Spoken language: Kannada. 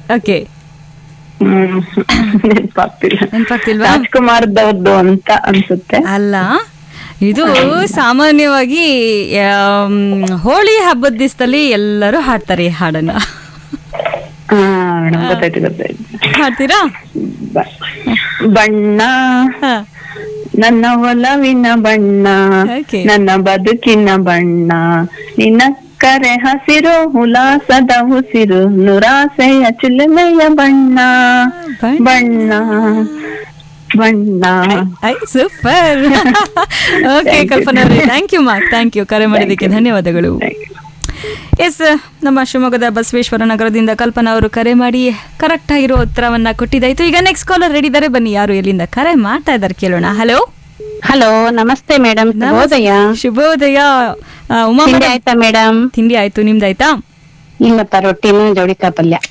ಓಕೆ ಹ್ಮ್ ನೆನ್ಪಾಗ್ತಿಲ್ಲ ನೆನ್ಪಾಗ್ತಿಲ್ವಾ ರಾಜ್ಕುಮಾರ್ದವ್ರದ್ದು ಅಂತ ಅನ್ಸುತ್ತೆ ಅಲ್ಲ ಇದು ಸಾಮಾನ್ಯವಾಗಿ ಆಮ್, ಹೋಳಿ ಹಬ್ಬದ ದಿವಸದಲ್ಲಿ ಎಲ್ಲರೂ ಹಾಡ್ತಾರೆ ಈ ಹಾಡನ್ನ ಹಾ ಮೇಡಮ್ ಗೊತ್ತಾಯ್ತು ಗೊತ್ತಾಯ್ತು ಹಾಡ್ತೀರಾ ಬ- ಬಣ್ಣ ಹಾ ನನ್ನ ಒಲವಿನ ಬಣ್ಣ Okay. ನನ್ನ ಬದುಕಿನ ಬಣ್ಣ ನಿನ್ನ ಕರೆ ಹಸಿರು ಉಲ್ಲಾಸದ ಉಸಿರು ನುರಾಸೆಯ ಚಿಲುಮೆಯ ಬಣ್ಣ ಬಣ್ಣ. ಬಣ್ಣ ಬಣ್ಣ ಐ ಸೂಪರ್ ಓಕೆ ಕಲ್ಪನಾ ಅವರೇ ಥ್ಯಾಂಕ್ ಯು ಮಾ ಥ್ಯಾಂಕ್ ಯು ಕರೆ ಮಾಡಿದ್ದಕ್ಕೆ ಧನ್ಯವಾದಗಳು ಎಸ್ ನಮ್ಮ ಶಿವಮೊಗ್ಗದ ಬಸವೇಶ್ವರ ನಗರದಿಂದ ಕಲ್ಪನಾ ಅವರು ಕರೆ ಮಾಡಿ ಕರೆಕ್ಟ್ ಆಗಿರೋ ಉತ್ತರವನ್ನ ಕೊಟ್ಟಿದ್ದಾಯ್ತು ಈಗ ನೆಕ್ಸ್ಟ್ ಕಾಲರ್ ರೆಡಿ ಇದ್ದಾರೆ ಬನ್ನಿ ಯಾರು ಎಲ್ಲಿಂದ ಕರೆ ಮಾಡ್ತಾ ಇದ್ದಾರೆ ಕೇಳೋಣ ಹಲೋ ಹಲೋ ನಮಸ್ತೆ ಮೇಡಮ್ ಶುಭೋದಯ ಶುಭೋದಯ ಆ, ಉಮಾ ತಿಂಡಿ madam, ಆಯ್ತಾ ಮೇಡಮ್ ತಿಂಡಿ ಆಯ್ತು ನಿಮ್ದಾಯ್ತಾ ಇಲ್ಲಪ್ಪ ರೊಟ್ಟಿನೂ ಜೋಳಿಕಾಯಿ ಪಲ್ಯ